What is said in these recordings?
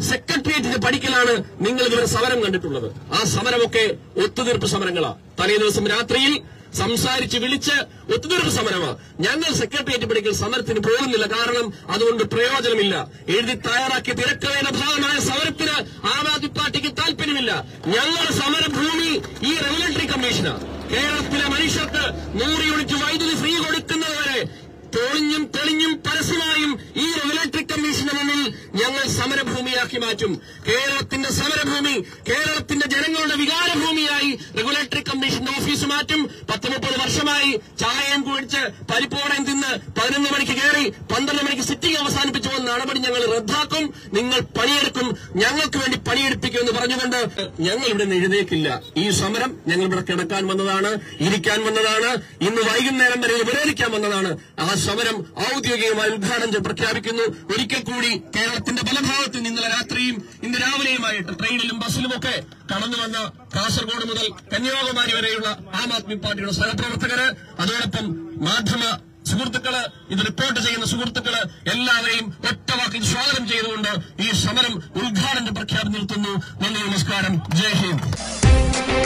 സെക്രട്ടേറിയറ്റിന്റെ പഠിക്കലാണ് നിങ്ങൾ ഇതുവരെ സമരം കണ്ടിട്ടുള്ളത് ആ സമരമൊക്കെ ഒത്തുതീർപ്പ് സമരങ്ങളാ തലേ ദിവസം രാത്രിയിൽ സംസാരിച്ച് വിളിച്ച് ഒത്തുതീർപ്പ് സമരമാ ഞങ്ങൾ സെക്രട്ടേറിയറ്റ് പഠിക്കൽ സമരത്തിന് പോകുന്നില്ല കാരണം അതുകൊണ്ട് പ്രയോജനമില്ല എഴുതി തയ്യാറാക്കിയ തിരക്കഥയുടെ ഭാഗമായ സമരത്തിന് ആം ആദ്മി പാർട്ടിക്ക് താല്പര്യമില്ല ഞങ്ങളുടെ സമരഭൂമി ഈ റെഗുലേറ്ററി കമ്മീഷനാ കേരളത്തിലെ മനുഷ്യർക്ക് നൂറ് യൂണിറ്റ് വൈദ്യുതി ഫ്രീ കൊടുക്കുന്നതുവരെ തെളിഞ്ഞും തെളിഞ്ഞും പരസ്യമായും ഈ റെഗുലേറ്ററി കമ്മീഷന് മുന്നിൽ ഞങ്ങൾ സമരഭൂമിയാക്കി മാറ്റും കേരളത്തിന്റെ സമരഭൂമി കേരളത്തിന്റെ ജനങ്ങളുടെ വികാരഭൂമിയായി റെഗുലേറ്ററി കമ്മീഷന്റെ ഓഫീസ് മാറ്റും പത്ത് മുപ്പത് വർഷമായി ചായയും കുഴിച്ച് പരിപ്പോടയും തിന്ന് പതിനൊന്ന് മണിക്ക് കയറി പന്ത്രണ്ട് മണിക്ക് സിറ്റിംഗ് അവസാനിപ്പിച്ചു വന്ന നടപടി ഞങ്ങൾ റദ്ദാക്കും നിങ്ങൾ പണിയെടുക്കും ഞങ്ങൾക്ക് വേണ്ടി പണിയെടുപ്പിക്കുമെന്ന് പറഞ്ഞുകൊണ്ട് ഞങ്ങൾ ഇവിടെ നിന്ന് എഴുന്നേക്കില്ല ഈ സമരം ഞങ്ങൾ ഇവിടെ കിടക്കാൻ വന്നതാണ് ഇരിക്കാൻ വന്നതാണ് ഇന്ന് വൈകുന്നേരം വരെ ഇത് വിരോധിക്കാൻ വന്നതാണ് ആ സമരം ഔദ്യോഗികമായി ഉദ്ഘാടനം ചെയ്ത് പ്രഖ്യാപിക്കുന്നു ഒരിക്കൽ കൂടി കേരളത്തിന്റെ പല ഭാഗത്ത് നിന്ന് ഇന്നലെ രാത്രിയും ഇന്ന് രാവിലെയുമായിട്ട് ട്രെയിനിലും ബസ്സിലും ഒക്കെ കടന്നു വന്ന കാസർഗോഡ് മുതൽ കന്യാകുമാരി വരെയുള്ള ആം ആദ്മി പാർട്ടിയുടെ സഹപ്രവർത്തകര് അതോടൊപ്പം മാധ്യമ സുഹൃത്തുക്കള് ഇത് റിപ്പോർട്ട് ചെയ്യുന്ന സുഹൃത്തുക്കള് എല്ലാവരെയും ഒറ്റവാക്കിൽ സ്വാഗതം ചെയ്തുകൊണ്ട് ഈ സമരം ഉദ്ഘാടനം പ്രഖ്യാപനം നിർത്തുന്നു നന്ദി നമസ്കാരം ജയ് ഹിന്ദ്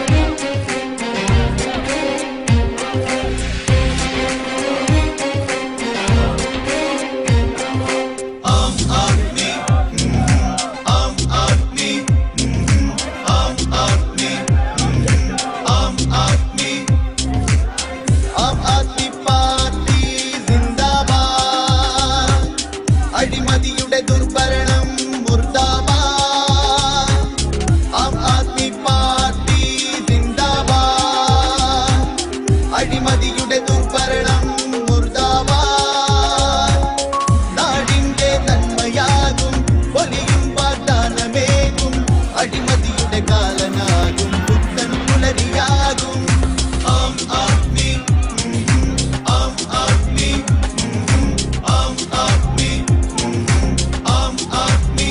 ആം ആദ്മി പാർട്ടി സിന്ദാബാദ് അഴിമതിയുടെ ദുർഭരണം മുർദാബാദ് ആം ആദ്മി പാർട്ടി സിന്ദാബാദ് അഴിമതിയുടെ ദുർഭരണം മുർദാബാദ് നാടിന്റെ നന്മയാകും പൊലിയും വാഗ്ദാനമേകും അഴിമതിയുടെ കാലനാകും പുത്തൻ പുലരിയാകും ആം ആദ്മി ആം ആദ്മി ആം ആദ്മി ആം ആദ്മി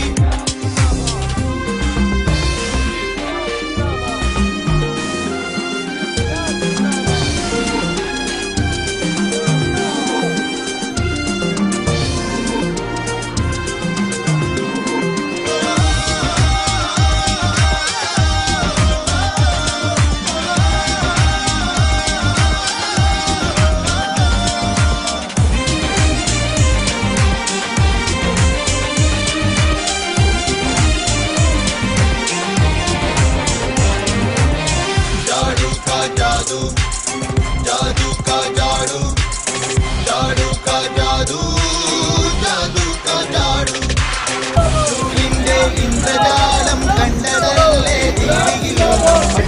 जादू का जादू जादू का जादू जादू का जादू जादू का जादू ിന്റെ ഇന്ദ്രജാലം കണ്ടതല്ലേ ദില്ലിയിലും